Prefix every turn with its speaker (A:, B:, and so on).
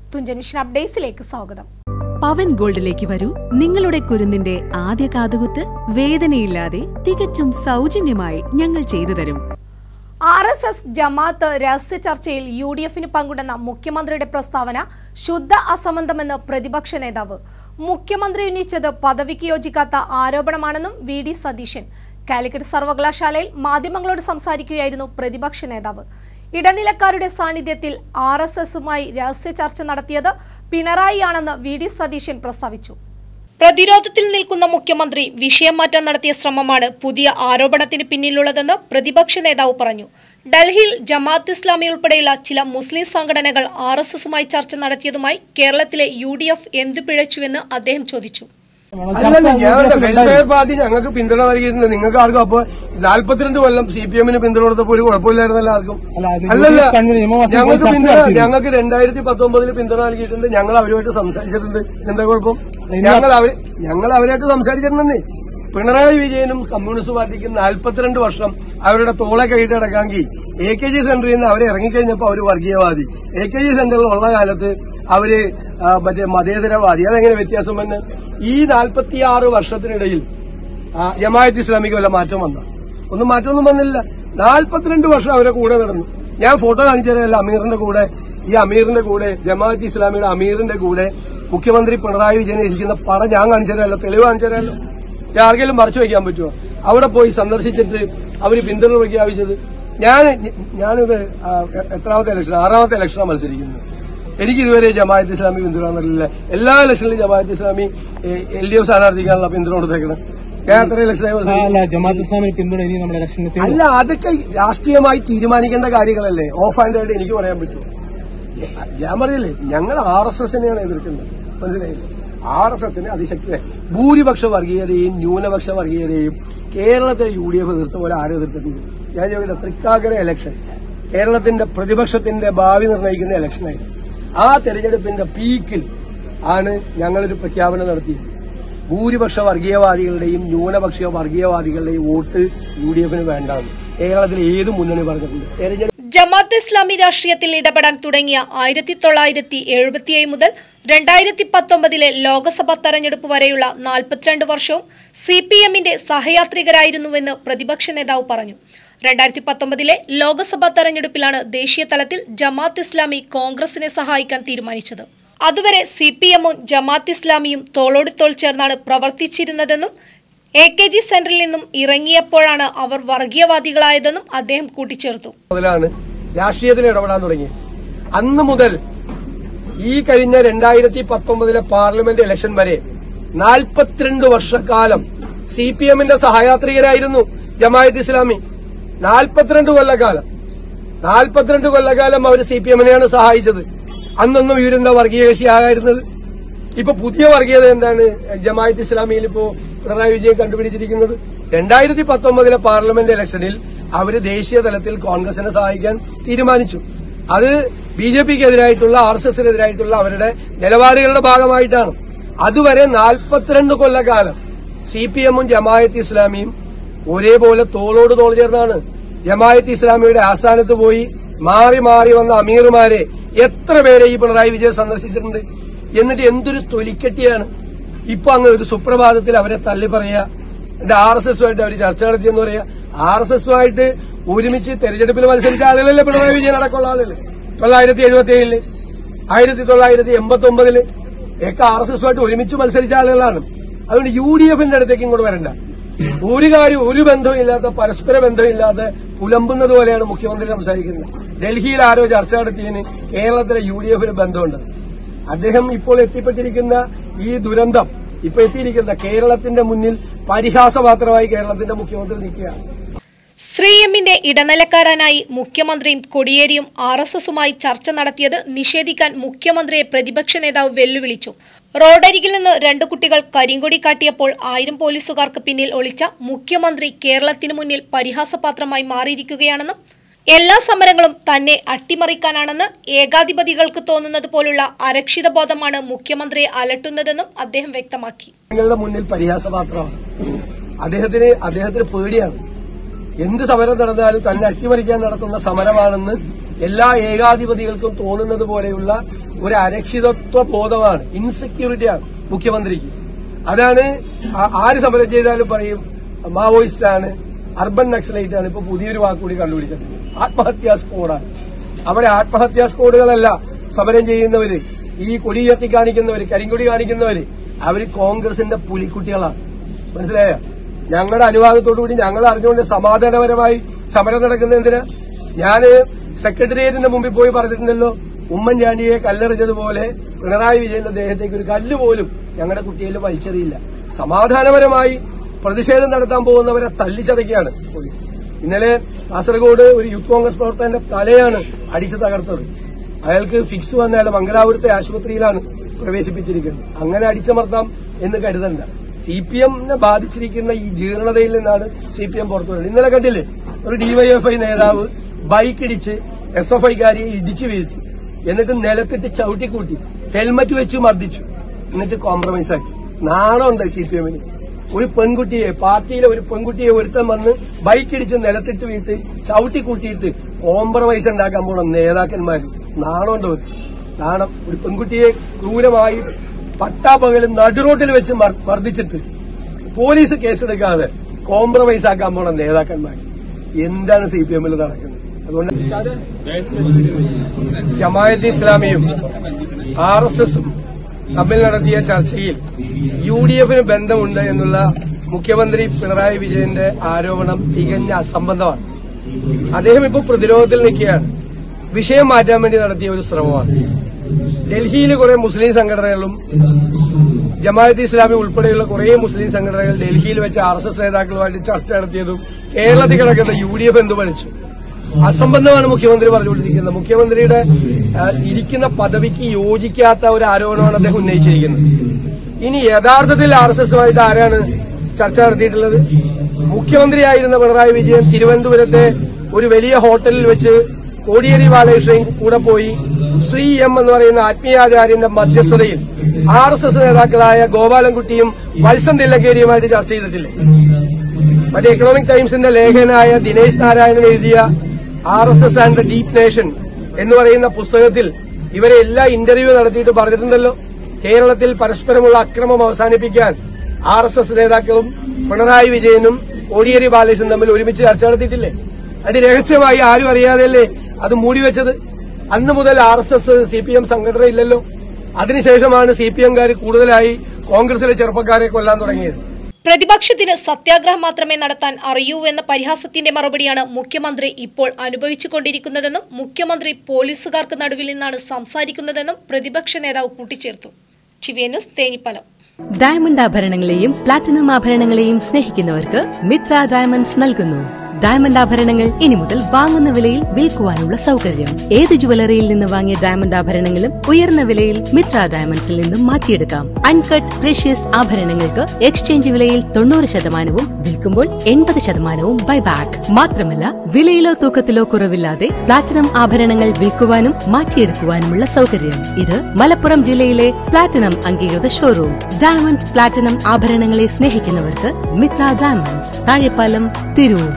A: Thunchan vision അപ്ഡേറ്റ്സിലേക്ക് സ്വാഗതം
B: പവൻ ഗോൾഡിലേക്ക് വരൂ നിങ്ങളുടെ കുരുന്നിന്റെ ആദ്യ കാതുകുത്ത് വേദനയില്ലാതെ തികച്ചും സൗജന്യമായി ഞങ്ങൾ ചെയ്തു തരും
A: ആർ എസ് എസ് ജമാഅത്ത് രഹസ്യ ചർച്ചയിൽ യു ഡി എഫിന് പങ്കുണ്ടെന്ന മുഖ്യമന്ത്രിയുടെ പ്രസ്താവന ശുദ്ധ അസംബന്ധമെന്ന് പ്രതിപക്ഷ നേതാവ് മുഖ്യമന്ത്രി ഉന്നയിച്ചത് പദവിക്ക് യോജിക്കാത്ത ആരോപണമാണെന്നും വി ഡി സതീശൻ കാലിക്കറ്റ് സർവകലാശാലയിൽ മാധ്യമങ്ങളോട് സംസാരിക്കുകയായിരുന്നു പ്രതിപക്ഷ നേതാവ് ഇടനിലക്കാരുടെ സാന്നിധ്യത്തിൽ ആർ എസ് എസുമായി രഹസ്യ ചർച്ച നടത്തിയത് പിണറായിയാണെന്ന് വി ഡി സതീശൻ പ്രസ്താവിച്ചു പ്രതിരോധത്തിൽ നിൽക്കുന്ന മുഖ്യമന്ത്രി വിഷയം മാറ്റാൻ നടത്തിയ ശ്രമമാണ് പുതിയ ആരോപണത്തിന് പിന്നിലുള്ളതെന്ന് പ്രതിപക്ഷ നേതാവ് പറഞ്ഞു ഡൽഹിയിൽ ജമാഅത്ത് ഇസ്ലാമി ഉൾപ്പെടെയുള്ള ചില മുസ്ലിം സംഘടനകൾ ആർ എസ് എസുമായി ചർച്ച നടത്തിയതുമായി കേരളത്തിലെ യു ഡി എഫ് എന്തു പിഴച്ചുവെന്ന് അദ്ദേഹം ചോദിച്ചു
C: അല്ലല്ല ഞങ്ങളുടെ വെൽഫെയർ പാർട്ടി ഞങ്ങൾക്ക് പിന്തുണ നൽകിയിട്ടുണ്ട് നിങ്ങൾക്ക് ആർക്കും അപ്പൊ നാല്പത്തിരണ്ട് കൊല്ലം സി പി എമ്മിന് പിന്തുണ കൊടുത്തപ്പോ ഒരു കുഴപ്പമില്ലായിരുന്നല്ലോ ആർക്കും
D: അല്ല, അത്
C: അല്ലല്ല
D: യു ഡി എഫ് നിയമവാസികൾ
C: ഞങ്ങൾക്ക്
D: ചർച്ച
C: പിന്തുണ
D: നടത്തിയിരുന്നു.
C: ഞങ്ങൾക്ക് രണ്ടായിരത്തി പത്തൊമ്പതിൽ പിന്തുണ നൽകിയിട്ടുണ്ട് ഞങ്ങൾ അവരുമായിട്ട് സംസാരിച്ചിട്ടുണ്ട് എന്താ കുഴപ്പം ഞങ്ങൾ അവര് ഞങ്ങൾ അവരായിട്ട് സംസാരിച്ചിട്ടുണ്ടെന്നേ പിണറായി വിജയനും കമ്മ്യൂണിസ്റ്റ് പാർട്ടിക്കും നാൽപ്പത്തിരണ്ട് വർഷം അവരുടെ തോളെ കൈയിട്ട് അടക്കാമെങ്കിൽ എ കെ ജി സെന്ററിൽ നിന്ന് അവർ ഇറങ്ങിക്കഴിഞ്ഞപ്പോൾ അവർ വർഗീയവാദി എ കെ ജി സെന്ററിൽ ഉള്ള കാലത്ത് അവര് ആ, മറ്റേ മതേതരവാദി അതെങ്ങനെ വ്യത്യാസം വന്ന് ഈ നാൽപ്പത്തിയാറ് വർഷത്തിനിടയിൽ ആ, ജമാഅത്ത് ഇസ്ലാമിക്ക് വല്ല മാറ്റം വന്ന ഒന്നും മാറ്റമൊന്നും വന്നില്ല നാൽപ്പത്തിരണ്ട് വർഷം അവരെ കൂടെ നടന്നു ഞാൻ ഫോട്ടോ കാണിച്ചു തരാമല്ലോ അമീറിന്റെ കൂടെ ഈ അമീറിന്റെ കൂടെ ജമാഅത്ത് ഇസ്ലാമിയുടെ അമീറിന്റെ കൂടെ മുഖ്യമന്ത്രി പിണറായി വിജയൻ ഇരിക്കുന്ന പടം ഞാൻ കാണിച്ചു തരാമല്ലോ തെളിവ് കാണിച്ചു തരാമല്ലോ ഇത് ആർക്കെങ്കിലും മറച്ചു വെക്കാൻ പറ്റുമോ അവിടെ പോയി സന്ദർശിച്ചിട്ട് അവര് പിന്തുണ പ്രഖ്യാപിച്ചത് ഞാൻ ഞാനിത് ആ, എത്രാമത്തെ ഇലക്ഷൻ ആറാമത്തെ ഇലക്ഷനാണ് മത്സരിക്കുന്നത് എനിക്ക് ഇതുവരെ ജമാഅത്ത് ഇസ്ലാമി പിന്തുണ നൽകില്ല എല്ലാ ഇലക്ഷനിലും Jamaat Islami L D F സ്ഥാനാർത്ഥിക്കാനുള്ള പിന്തുണ കൊടുത്തേക്കണം ഞാൻ എത്ര ഇലക്ഷനായി മത്സരിക്കുന്നു
D: അല്ല ജമാഅത്ത് ഇസ്ലാമിന് പിന്തുണ ഇനി നമ്മുടെ ഇലക്ഷന് തീർന്നു.
C: അല്ല അതൊക്കെ രാഷ്ട്രീയമായി തീരുമാനിക്കേണ്ട കാര്യങ്ങളല്ലേ ഓഫ് ആൻഡ് ആയിട്ട് എനിക്ക് പറയാൻ പറ്റും ഞാൻ പറയില്ലേ ഞങ്ങൾ ആർ എസ് എസിനെയാണ് എതിർക്കുന്നത് മനസ്സിലായില്ലേ ആർ എസ് എസിനെ അതിശക്തി ഭൂരിപക്ഷ വർഗീയതയും ന്യൂനപക്ഷ വർഗീയതയും കേരളത്തെ യു ഡി എഫ് എതിർത്ത പോലെ ആരും എതിർത്തിട്ടുണ്ട് ഞാൻ ചോദിക്കട്ടെ തൃക്കാക്കര ഇലക്ഷൻ കേരളത്തിന്റെ പ്രതിപക്ഷത്തിന്റെ ഭാവി നിർണ്ണയിക്കുന്ന ഇലക്ഷനായിരുന്നു ആ തെരഞ്ഞെടുപ്പിന്റെ പീക്കിൽ ആണ് ഞങ്ങളൊരു പ്രഖ്യാപനം നടത്തിയത് ഭൂരിപക്ഷ വർഗീയവാദികളുടെയും ന്യൂനപക്ഷ വർഗീയവാദികളുടെയും വോട്ട് യു ഡി എഫിന് വേണ്ടാന്ന് കേരളത്തിൽ ഏത് മുന്നണി പറഞ്ഞിട്ടുണ്ട് തെരഞ്ഞെടുപ്പ്
A: ജമാഅത്ത് ഇസ്ലാമി രാഷ്ട്രീയത്തിൽ ഇടപെടാൻ തുടങ്ങിയ ആയിരത്തി തൊള്ളായിരത്തി എഴുപത്തിയേഴ് മുതൽ രണ്ടായിരത്തി പത്തൊമ്പതിലെ ലോക്സഭാ തെരഞ്ഞെടുപ്പ് വരെയുള്ള നാൽപ്പത്തിരണ്ട് വർഷവും സി പി എമ്മിന്റെ സഹയാത്രികരായിരുന്നുവെന്ന് പ്രതിപക്ഷ നേതാവ് പറഞ്ഞു രണ്ടായിരത്തി പത്തൊമ്പതിലെ ലോക്സഭാ തെരഞ്ഞെടുപ്പിലാണ് ദേശീയ തലത്തിൽ ജമാഅത്ത് ഇസ്ലാമി കോൺഗ്രസിനെ സഹായിക്കാൻ തീരുമാനിച്ചത് അതുവരെ സി പി എമ്മും ജമാഅത്ത് ഇസ്ലാമിയും തോളോട് തോൾ ചേർന്നാണ് പ്രവർത്തിച്ചിരുന്നതെന്നും എ കെ ജി സെന്ററിൽ നിന്നും ഇറങ്ങിയപ്പോഴാണ് അവർ വർഗീയവാദികളായതെന്നും അദ്ദേഹം കൂട്ടിച്ചേർത്തു
C: മുതലാണ് രാഷ്ട്രീയത്തിൽ ഇടപെടാൻ തുടങ്ങിയത് അന്ന് മുതൽ ഈ കഴിഞ്ഞ രണ്ടായിരത്തി പത്തൊമ്പതിലെ പാർലമെന്റ് ഇലക്ഷൻ വരെ നാൽപ്പത്തിരണ്ട് വർഷക്കാലം സി പി എമ്മിന്റെ സഹയാത്രികരായിരുന്നു ജമായത്ത് ഇസ്ലാമി നാൽപ്പത്തിരണ്ട് കൊല്ലക്കാലം നാൽപ്പത്തിരണ്ട് കൊല്ലക്കാലം അവർ സി പി എമ്മിനെയാണ് സഹായിച്ചത് അന്നൊന്നും ഇവരെന്താ വർഗീയ കക്ഷിയാകായിരുന്നത് ഇപ്പൊ പുതിയ വർഗീയത എന്താണ് ജമായത്ത് ഇസ്ലാമിയിൽ ഇപ്പോ പിണറായി വിജയൻ കണ്ടുപിടിച്ചിരിക്കുന്നത് രണ്ടായിരത്തി പത്തൊമ്പതിലെ പാർലമെന്റ് ഇലക്ഷനിൽ അവര് ദേശീയ തലത്തിൽ കോൺഗ്രസിനെ സഹായിക്കാൻ തീരുമാനിച്ചു അത് ബി ജെ പിക്ക് എതിരായിട്ടുള്ള ആർ എസ് എസിനെതിരായിട്ടുള്ള അവരുടെ നിലപാടുകളുടെ ഭാഗമായിട്ടാണ് അതുവരെ നാൽപ്പത്തിരണ്ട് കൊല്ലക്കാലം സി പി എമ്മും ജമായത്ത് ഇസ്ലാമിയും ഒരേപോലെ തോളോട് തോൾ ചേർന്നാണ് ജമായത്ത് ഇസ്ലാമിയുടെ ആസ്ഥാനത്ത് പോയി മാറി മാറി വന്ന അമീർമാരെ എത്ര പേരെ ഈ പിണറായി വിജയൻ സന്ദർശിച്ചിട്ടുണ്ട് എന്നിട്ട് എന്തൊരു തൊലിക്കെട്ടിയാണ് ഇപ്പൊ അങ്ങ് ഒരു സുപ്രഭാതത്തിൽ അവരെ തള്ളി പറയാ എന്നിട്ട് ആർ എസ് എസുമായിട്ട് അവർ ചർച്ച നടത്തിയെന്ന് പറയാ ആർ എസ് എസുമായിട്ട് ഒരുമിച്ച് തെരഞ്ഞെടുപ്പിൽ മത്സരിച്ച ആളുകളല്ലേ പിണറായി വിജയൻ അടക്കമുള്ള ആളുകൾ തൊള്ളായിരത്തി എഴുപത്തി ഏഴില് ആയിരത്തി തൊള്ളായിരത്തി എൺപത്തി ഒമ്പതില് ഒക്കെ ആർ എസ് എസുമായിട്ട് ഒരുമിച്ച് മത്സരിച്ച ആളുകളാണ് അതുകൊണ്ട് യു ഡി എഫിന്റെ അടുത്തേക്ക് ഇങ്ങോട്ട് വരണ്ട ഒരു കാര്യം ഒരു ബന്ധമില്ലാത്ത പരസ്പര ബന്ധമില്ലാതെ പുലമ്പുന്നത് പോലെയാണ് മുഖ്യമന്ത്രി സംസാരിക്കുന്നത് ഡൽഹിയിൽ ആരോ ചർച്ച നടത്തിയതിന് കേരളത്തിലെ യു ഡി എഫിന് ബന്ധമുണ്ട് അദ്ദേഹം ഇപ്പോൾ എത്തിപ്പെട്ടിരിക്കുന്ന ഈ ദുരന്തം ഇപ്പൊ എത്തിയിരിക്കുന്ന കേരളത്തിന്റെ മുന്നിൽ പരിഹാസപാത്രമായി കേരളത്തിന്റെ മുഖ്യമന്ത്രി നിൽക്കുകയാണ്
A: ശ്രീ എമ്മിന്റെ ഇടനിലക്കാരനായി മുഖ്യമന്ത്രിയും കൊടിയേരിയും ആർ എസ് എസുമായി ചർച്ച നടത്തിയത് നിഷേധിക്കാൻ മുഖ്യമന്ത്രിയെ പ്രതിപക്ഷ നേതാവ് വെല്ലുവിളിച്ചു റോഡരികിൽ നിന്ന് രണ്ട് കുട്ടികൾ കരിങ്കൊടി കാട്ടിയപ്പോൾ ആയിരം പോലീസുകാർക്ക് പിന്നിൽ ഒളിച്ച മുഖ്യമന്ത്രി കേരളത്തിനു മുന്നിൽ പരിഹാസപാത്രമായി മാറിയിരിക്കുകയാണെന്നും എല്ലാ സമരങ്ങളും തന്നെ അട്ടിമറിക്കാനാണെന്ന് ഏകാധിപതികൾക്ക് തോന്നുന്നത് പോലുള്ള അരക്ഷിത ബോധമാണ് മുഖ്യമന്ത്രിയെ അലട്ടുന്നതെന്നും അദ്ദേഹം വ്യക്തമാക്കി
C: നിങ്ങളുടെ മുന്നിൽ പരിഹാസപാത്രമാണ് അദ്ദേഹത്തിന് അദ്ദേഹത്തിന് പേടിയാണ് എന്ത് സമരം നടന്നാലും തന്നെ അട്ടിമറിക്കാൻ നടത്തുന്ന സമരമാണെന്ന് എല്ലാ ഏകാധിപതികൾക്കും തോന്നുന്നത് പോലെയുള്ള ഒരു അരക്ഷിതത്വ ബോധമാണ് ഇൻസെക്യൂരിറ്റിയാണ് മുഖ്യമന്ത്രിക്ക് അതാണ് ആ- ആര് സമരം ചെയ്താലും പറയും മാവോയിസ്റ്റ് ആണ് അർബൻ നക്സലൈറ്റ് ആണ് ഇപ്പൊ പുതിയൊരു വാക്കുകൂടി കണ്ടുപിടിച്ചത് ആത്മഹത്യാ സ്ക്വാഡാണ് അവിടെ ആത്മഹത്യാ സ്ക്വാഡുകളല്ല സമരം ചെയ്യുന്നവര് ഈ കൊടി ഉയർത്തി കാണിക്കുന്നവര് കരിങ്കൊടി കാണിക്കുന്നവര് അവര് കോൺഗ്രസിന്റെ പുലിക്കുട്ടികളാണ് മനസ്സിലായോ ഞങ്ങളുടെ അനുവാദത്തോടുകൂടി ഞങ്ങൾ അറിഞ്ഞുകൊണ്ട് സമാധാനപരമായി സമരം നടക്കുന്ന എന്തിനാ ഞാന് സെക്രട്ടേറിയറ്റിന്റെ മുമ്പിൽ പോയി പറഞ്ഞിട്ടുണ്ടല്ലോ ഉമ്മൻചാണ്ടിയെ കല്ലെറിഞ്ഞതുപോലെ പിണറായി വിജയന്റെ ദേഹത്തേക്ക് ഒരു കല്ല് പോലും ഞങ്ങളുടെ കുട്ടിയിൽ വലിച്ചെറിയില്ല സമാധാനപരമായി പ്രതിഷേധം നടത്താൻ പോകുന്നവരെ തല്ലിച്ചതയ്ക്കാണ് പോലീസ് ഇന്നലെ കാസർഗോഡ് ഒരു യൂത്ത് കോൺഗ്രസ് പ്രവർത്തകന്റെ തലയാണ് അടിച്ചു തകർത്തത് അയാൾക്ക് ഫിക്സ് വന്ന അയാൾ മംഗലാപുരത്തെ ആശുപത്രിയിലാണ് പ്രവേശിപ്പിച്ചിരിക്കുന്നത് അങ്ങനെ അടിച്ചമർത്താം എന്ന് കരുതണ്ട സി പി എമ്മിനെ ബാധിച്ചിരിക്കുന്ന ഈ ജീർണതയിൽ നിന്നാണ് സി പി എം പുറത്തു വരുന്നത് ഇന്നലെ കണ്ടില്ലേ ഒരു ഡിവൈഎഫ്ഐ നേതാവ് ബൈക്കിടിച്ച് എസ് എഫ് ഐക്കാരിയെ ഇടിച്ചു വീഴ്ത്തി എന്നിട്ട് നിലത്തിട്ട് ചവിട്ടിക്കൂട്ടി ഹെൽമറ്റ് വെച്ച് മർദ്ദിച്ചു എന്നിട്ട് കോംപ്രമൈസ് ആക്കി നാണമുണ്ട് സി പി എമ്മിന് ഒരു പെൺകുട്ടിയെ പാർട്ടിയിലെ ഒരു പെൺകുട്ടിയെ ഒരുത്തൻ വന്ന് ബൈക്കിടിച്ച് നിലത്തിട്ട് വീട്ട് ചവിട്ടി കൂട്ടിയിട്ട് കോംപ്രമൈസ് ഉണ്ടാക്കാൻ പോണ നേതാക്കന്മാർ നാണമുണ്ടോ നാണം ഒരു പെൺകുട്ടിയെ ക്രൂരമായി പട്ടാപ്പകലും നടുറോട്ടിൽ വെച്ച് മർ- മർദ്ദിച്ചിട്ട് പോലീസ് കേസെടുക്കാതെ കോംപ്രമൈസ് ആക്കാൻ പോണ നേതാക്കന്മാർ എന്താണ് സി പി എമ്മിൽ നടക്കുന്നത് അതുകൊണ്ട് ജമായത്ത് ഇസ്ലാമിയും ആർ എസ് എസും തമ്മിൽ നടത്തിയ ചർച്ചയിൽ യു ഡി എഫിന് ബന്ധമുണ്ട് എന്നുള്ള മുഖ്യമന്ത്രി പിണറായി വിജയന്റെ ആരോപണം തികഞ്ഞ അസംബന്ധമാണ് അദ്ദേഹം ഇപ്പോൾ പ്രതിരോധത്തിൽ നിൽക്കുകയാണ് വിഷയം മാറ്റാൻ വേണ്ടി നടത്തിയ ഒരു ശ്രമമാണ് ഡൽഹിയിൽ കുറെ മുസ്ലിം സംഘടനകളും ജമാഅത്ത് ഇസ്ലാമി ഉൾപ്പെടെയുള്ള കുറെ മുസ്ലിം സംഘടനകൾ ഡൽഹിയിൽ വെച്ച് ആർ എസ് എസ് നേതാക്കളുമായിട്ട് ചർച്ച നടത്തിയതും കേരളത്തിൽ കിടക്കുന്ന യു ഡി എഫ് എന്ത് പഠിച്ചു അസംബന്ധമാണ് മുഖ്യമന്ത്രി പറഞ്ഞുകൊണ്ടിരിക്കുന്നത് മുഖ്യമന്ത്രിയുടെ ആ, ഇരിക്കുന്ന പദവിക്ക് യോജിക്കാത്ത ഒരു ആരോപണമാണ് അദ്ദേഹം ഉന്നയിച്ചിരിക്കുന്നത് ഇനി യഥാർത്ഥത്തിൽ ആർ എസ് എസുമായിട്ട് ആരാണ് ചർച്ച നടത്തിയിട്ടുള്ളത് മുഖ്യമന്ത്രിയായിരുന്ന പിണറായി വിജയൻ തിരുവനന്തപുരത്തെ ഒരു വലിയ ഹോട്ടലിൽ വെച്ച് കോടിയേരി ബാലകൃഷ്ണൻ കൂടെ പോയി ശ്രീ എം എന്ന് പറയുന്ന ആത്മീയാചാര്യന്റെ മധ്യസ്ഥതയിൽ ആർ എസ് എസ് നേതാക്കളായ ഗോപാലൻകുട്ടിയും വത്സൻ തില്ലക്കേരിയുമായിട്ട് ചർച്ച ചെയ്തിട്ടില്ലേ മറ്റേ എക്കണോമിക് ടൈംസിന്റെ ലേഖനായ ദിനേശ് നാരായണൻ എഴുതിയ R S S and deep nation എന്ന് പറയുന്ന പുസ്തകത്തിൽ ഇവരെ എല്ലാ ഇന്റർവ്യൂ നടത്തിയിട്ട് പറഞ്ഞിട്ടുണ്ടല്ലോ കേരളത്തിൽ പരസ്പരമുള്ള അക്രമം അവസാനിപ്പിക്കാൻ ആർ എസ് എസ് നേതാക്കളും പിണറായി വിജയനും കോടിയേരി ബാലകൃഷ്ണൻ തമ്മിൽ ഒരുമിച്ച് ചർച്ച നടത്തിയിട്ടില്ലേ അത് രഹസ്യമായി ആരും അറിയാതെയല്ലേ അത് മൂടിവെച്ചത് അന്ന് മുതൽ R S S C P M സംഘടന ഇല്ലല്ലോ അതിനുശേഷമാണ് സി പി എംകാർ കൂടുതലായി കോൺഗ്രസിലെ ചെറുപ്പക്കാരെ കൊല്ലാൻ തുടങ്ങിയത്
A: പ്രതിപക്ഷത്തിന് സത്യാഗ്രഹം മാത്രമേ നടത്താൻ അറിയൂ എന്ന പരിഹാസത്തിന്റെ മറുപടിയാണ് മുഖ്യമന്ത്രി ഇപ്പോൾ അനുഭവിച്ചുകൊണ്ടിരിക്കുന്നതെന്നും മുഖ്യമന്ത്രി പോലീസുകാർക്ക് നടുവിൽ നിന്നാണ് സംസാരിക്കുന്നതെന്നും പ്രതിപക്ഷ നേതാവ് കൂട്ടിച്ചേർത്തു ചിവേനുസ് തേനിപ്പലം
E: ഡയമണ്ട് ആഭരണങ്ങളെയും പ്ലാറ്റിനം ആഭരണങ്ങളെയും സ്നേഹിക്കുന്നവർക്ക് മിത്ര ഡയമണ്ട്സ് നൽകുന്നു ഡയമണ്ട് ആഭരണങ്ങൾ ഇനി മുതൽ വാങ്ങുന്ന വിലയിൽ വിൽക്കുവാനുള്ള സൗകര്യം ഏത് ജുവലറിയിൽ നിന്ന് വാങ്ങിയ ഡയമണ്ട് ആഭരണങ്ങളും ഉയർന്ന വിലയിൽ മിത്ര ഡയമണ്ട്സിൽ നിന്നും മാറ്റിയെടുക്കാം അൺകട്ട് പ്രഷ്യസ് ആഭരണങ്ങൾക്ക് എക്സ്ചേഞ്ച് വിലയിൽ തൊണ്ണൂറ് ശതമാനവും വിൽക്കുമ്പോൾ എൺപത് ശതമാനവും ബൈബാക്ക് മാത്രമല്ല വിലയിലോ തൂക്കത്തിലോ കുറവില്ലാതെ പ്ലാറ്റിനം ആഭരണങ്ങൾ വിൽക്കുവാനും മാറ്റിയെടുക്കുവാനുമുള്ള സൗകര്യം ഇത് മലപ്പുറം ജില്ലയിലെ പ്ലാറ്റിനം അംഗീകൃത ഷോറൂം ഡയമണ്ട് പ്ലാറ്റിനം ആഭരണങ്ങളെ സ്നേഹിക്കുന്നവർക്ക് മിത്ര ഡയമണ്ട്സ് താഴെപ്പാലം തിരൂർ